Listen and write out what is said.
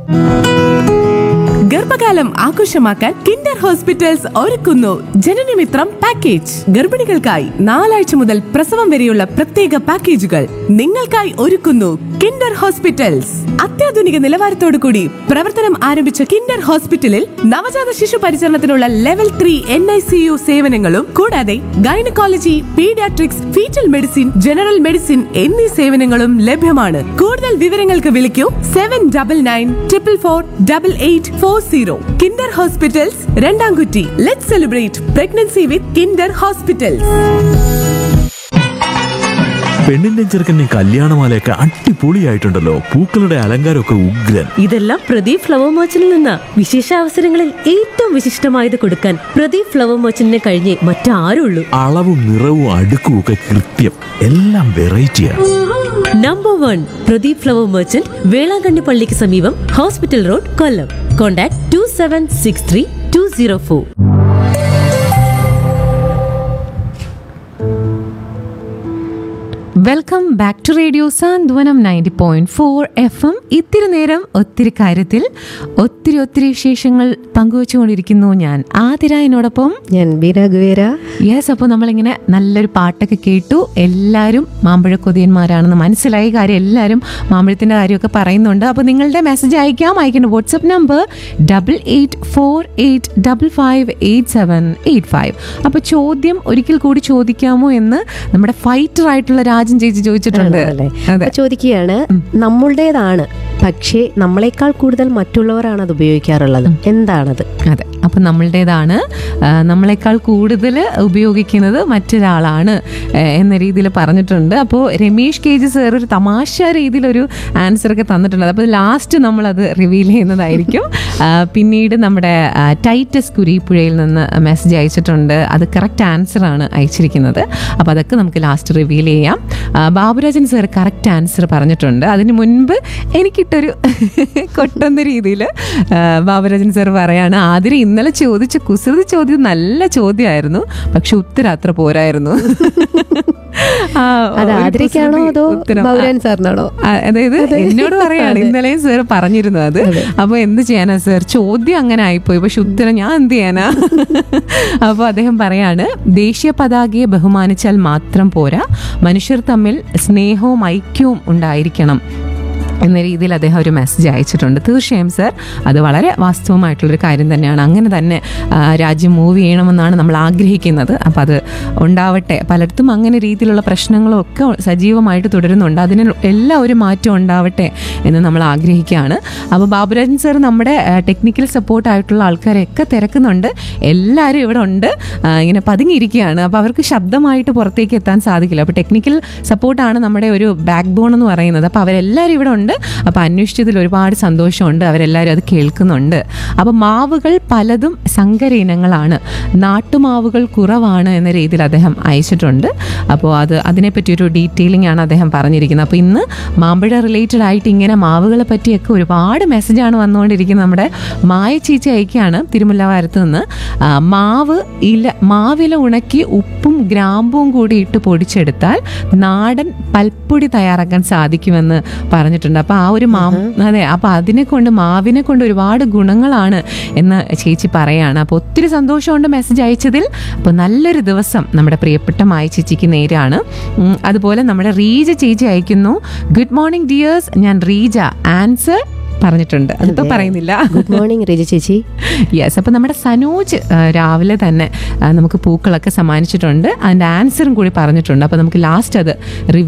ഗർഭകാലം ആഘോഷമാക്കാൻ Kinder hospitals ഒരുക്കുന്നു ജനനമിത്രം പാക്കേജ് ഗർഭിണികൾക്കായി നാലാഴ്ച മുതൽ പ്രസവം വരെയുള്ള പ്രത്യേക പാക്കേജുകൾ നിങ്ങൾക്കായി ഒരുക്കുന്നു കിൻഡർ ഹോസ്പിറ്റൽസ് അത്യാധുനിക നിലവാരത്തോടു കൂടി പ്രവർത്തനം ആരംഭിച്ച കിൻഡർ ഹോസ്പിറ്റലിൽ നവജാത ശിശു പരിചരണത്തിനുള്ള level three N I C U സേവനങ്ങളും കൂടാതെ gynaecology paediatrics foetal medicine general medicine എന്നീ സേവനങ്ങളും ലഭ്യമാണ് കൂടുതൽ വിവരങ്ങൾക്ക് വിളിക്കൂ seven double nine triple four double eight four zero kinder hospitals രണ്ടാംകുറ്റി let celebrate pregnancy with kinder hospitals പെണ്ണിന്റെ ചെറുക്കൻ്റെ കല്യാണമാലയൊക്കെ അടിപൊളിയായിട്ടുണ്ടല്ലോ പൂക്കളുടെ അലങ്കാരമൊക്കെ ഉഗ്രൻ ഇതെല്ലാം പ്രദീപ് ഫ്ലവർ മർച്ചന്റിൽ നിന്ന വിശേഷ അവസരങ്ങളിൽ ഏറ്റവും വിശിഷ്ടമായത് കൊടുക്കാൻ പ്രദീപ് ഫ്ലവർ മർച്ചന്റിനെ കഴിഞ്ഞേ മറ്റാരുള്ളൂ അളവും നിറവും അടുക്കും ഒക്കെ കൃത്യം എല്ലാം വെറൈറ്റിയാണ് number one Pradeep flower merchant Velankanni പള്ളിക്ക് സമീപം hospital road Kollam contact to seven six three two zero four welcome back to radio Santhwanam ninety point four F M ഇത്തിരി നേരം ഒത്തിരി കാര്യത്തിൽ ഒത്തിരി ഒത്തിരി വിശേഷങ്ങൾ പങ്കുവച്ചുകൊണ്ടിരിക്കുന്നു ഞാൻ ആതിര എന്നോടൊപ്പം ഞാൻ ബീന ഗുവേര യെസ് അപ്പോൾ നമ്മളിങ്ങനെ നല്ലൊരു പാട്ടൊക്കെ കേട്ടു എല്ലാവരും മാമ്പഴ കൊതിയന്മാരാണെന്ന് മനസ്സിലായ കാര്യം എല്ലാവരും മാമ്പഴത്തിൻ്റെ കാര്യമൊക്കെ പറയുന്നുണ്ട് അപ്പോൾ നിങ്ങളുടെ മെസ്സേജ് അയക്കാം അയക്കേണ്ട WhatsApp number double eight four eight double five eight seven eight five അപ്പോൾ ചോദ്യം ഒരിക്കൽ കൂടി ചോദിക്കാമോ എന്ന് നമ്മുടെ ഫൈറ്റർ ആയിട്ടുള്ള രാജൻ ചേച്ചി ചോദിച്ചിട്ടുണ്ട് അല്ലേ അതെ അപ്പൊ ചോദിക്കുകയാണ് നമ്മളുടേതാണ് പക്ഷേ നമ്മളെക്കാൾ കൂടുതൽ മറ്റുള്ളവരാണ് അത് ഉപയോഗിക്കാറുള്ളത് എന്താണത് അതെ അപ്പം നമ്മളുടേതാണ് ആ, നമ്മളെക്കാൾ കൂടുതൽ ഉപയോഗിക്കുന്നത് മറ്റൊരാളാണ് ആ, എന്ന രീതിയിൽ പറഞ്ഞിട്ടുണ്ട് അപ്പോൾ രമേഷ് കെ ജി സാർ ഒരു തമാശ രീതിയിലൊരു ആൻസർ ഒക്കെ തന്നിട്ടുണ്ട് അപ്പോൾ ലാസ്റ്റ് നമ്മളത് റിവീൽ ചെയ്യുന്നതായിരിക്കും ആ, പിന്നീട് നമ്മുടെ ആ, ടൈറ്റസ് കുരിപ്പുഴയിൽ നിന്ന് മെസ്സേജ് അയച്ചിട്ടുണ്ട് അത് കറക്റ്റ് ആൻസർ ആണ് അയച്ചിരിക്കുന്നത് അപ്പോൾ അതൊക്കെ നമുക്ക് ലാസ്റ്റ് റിവീൽ ചെയ്യാം ആ, ബാബുരാജൻ സാർ കറക്റ്റ് ആൻസർ പറഞ്ഞിട്ടുണ്ട് അതിന് മുൻപ് എനിക്കിട്ടൊരു കൊട്ടുന്ന രീതിയിൽ ബാബുരാജൻ സാർ പറയാണ് ആതിര ഇന്നലെ ചോദിച്ച കുസൃതി ചോദ്യം നല്ല ചോദ്യമായിരുന്നു പക്ഷെ ഉത്തരം അത്ര പോരായിരുന്നു ആ, അത് ഒരു ആതിരയ്ക്കാണോ കുസൃതി അതോ ഉത്തരം. ബൗരാൻ സാറിനാണോ ആ, അതായത് എന്നോട് പറയാണ് ഇന്നലെയും സാർ പറഞ്ഞിരുന്നു അത് അപ്പൊ എന്ത് ചെയ്യാനാ സാർ ചോദ്യം അങ്ങനെ ആയിപ്പോയി പക്ഷെ ഉത്തരം ഞാൻ എന്ത് ചെയ്യാനാ അപ്പൊ അദ്ദേഹം പറയാണ് ദേശീയ പതാകയെ ബഹുമാനിച്ചാൽ മാത്രം പോരാ മനുഷ്യർ തമ്മിൽ സ്നേഹവും ഐക്യവും ഉണ്ടായിരിക്കണം എന്ന രീതിയിൽ അദ്ദേഹം ഒരു മെസ്സേജ് അയച്ചിട്ടുണ്ട് തീർച്ചയായും സർ അത് വളരെ വാസ്തവമായിട്ടുള്ളൊരു കാര്യം തന്നെയാണ് അങ്ങനെ തന്നെ ആ, രാജ്യം മൂവ് ചെയ്യണമെന്നാണ് നമ്മൾ ആഗ്രഹിക്കുന്നത് അപ്പം അത് ഉണ്ടാവട്ടെ പലയിടത്തും അങ്ങനെ രീതിയിലുള്ള പ്രശ്നങ്ങളും ഒക്കെ സജീവമായിട്ട് തുടരുന്നുണ്ട് അതിന് എല്ലാം ഒരു മാറ്റം ഉണ്ടാവട്ടെ എന്ന് നമ്മൾ ആഗ്രഹിക്കുകയാണ് അപ്പോൾ ബാബുരാജൻ സർ നമ്മുടെ ടെക്നിക്കൽ സപ്പോർട്ടായിട്ടുള്ള ആൾക്കാരെയൊക്കെ തിരക്കുന്നുണ്ട് എല്ലാവരും ഇവിടെ ഉണ്ട് ആ, ഇങ്ങനെ പതുങ്ങിയിരിക്കുകയാണ് അപ്പോൾ അവർക്ക് ശബ്ദമായിട്ട് പുറത്തേക്ക് എത്താൻ സാധിക്കില്ല അപ്പോൾ ടെക്നിക്കൽ സപ്പോർട്ടാണ് നമ്മുടെ ഒരു ബാക്ക് ബോൺ എന്ന് പറയുന്നത് അപ്പോൾ അവരെല്ലാവരും ഇവിടെ ഉണ്ട് അപ്പോൾ അന്വേഷിച്ചതിൽ ഒരുപാട് സന്തോഷമുണ്ട് അവരെല്ലാവരും അത് കേൾക്കുന്നുണ്ട് അപ്പോൾ മാവുകൾ പലതും സങ്കര ഇനങ്ങളാണ് നാട്ടുമാവുകൾ കുറവാണ് എന്ന രീതിയിൽ അദ്ദേഹം അയച്ചിട്ടുണ്ട് അപ്പോൾ അത് അതിനെപ്പറ്റി ഒരു ഡീറ്റെയിലിംഗ് ആണ് അദ്ദേഹം പറഞ്ഞിരിക്കുന്നത് അപ്പോൾ ഇന്ന് മാമ്പഴ റിലേറ്റഡ് ആയിട്ട് ഇങ്ങനെ മാവുകളെ പറ്റിയൊക്കെ ഒരുപാട് മെസ്സേജാണ് വന്നുകൊണ്ടിരിക്കുന്നത് നമ്മുടെ മായ ചേച്ചി അയക്കുകയാണ് തിരുമുല്ലവാരത്ത് നിന്ന് ആ, മാവ് ഇല മാവില ഉണക്കി ഉപ്പും ഗ്രാമ്പും കൂടി ഇട്ട് പൊടിച്ചെടുത്താൽ നാടൻ പൽപ്പൊടി തയ്യാറാക്കാൻ സാധിക്കുമെന്ന് പറഞ്ഞിട്ടുണ്ട് അപ്പോൾ ആ ഒരു മാ അതെ അപ്പോൾ അതിനെ കൊണ്ട് മാവിനെ കൊണ്ട് ഒരുപാട് ഗുണങ്ങളാണ് എന്ന് ചേച്ചി പറയാണ് അപ്പോൾ ഒത്തിരി സന്തോഷമുണ്ട് മെസ്സേജ് അയച്ചതിൽ അപ്പോൾ നല്ലൊരു ദിവസം നമ്മുടെ പ്രിയപ്പെട്ട മായ ചേച്ചിക്ക് നേരാണ് ഉം, അതുപോലെ നമ്മുടെ റീജ ചേച്ചി അയക്കുന്നു ഗുഡ് മോർണിംഗ് ഡിയേഴ്സ് ഞാൻ റീജ ആൻസർ പറഞ്ഞിട്ടുണ്ട് അതിപ്പോൾ പറയുന്നില്ല ഗുഡ് മോർണിംഗ് രജി ചേച്ചി യെസ് അപ്പം നമ്മുടെ സനോജ് ആ, രാവിലെ തന്നെ ആ, നമുക്ക് പൂക്കളൊക്കെ സമ്മാനിച്ചിട്ടുണ്ട് അതിൻ്റെ ആൻസറും കൂടി പറഞ്ഞിട്ടുണ്ട് അപ്പോൾ നമുക്ക് ലാസ്റ്റ് അത് റിവ്യൂ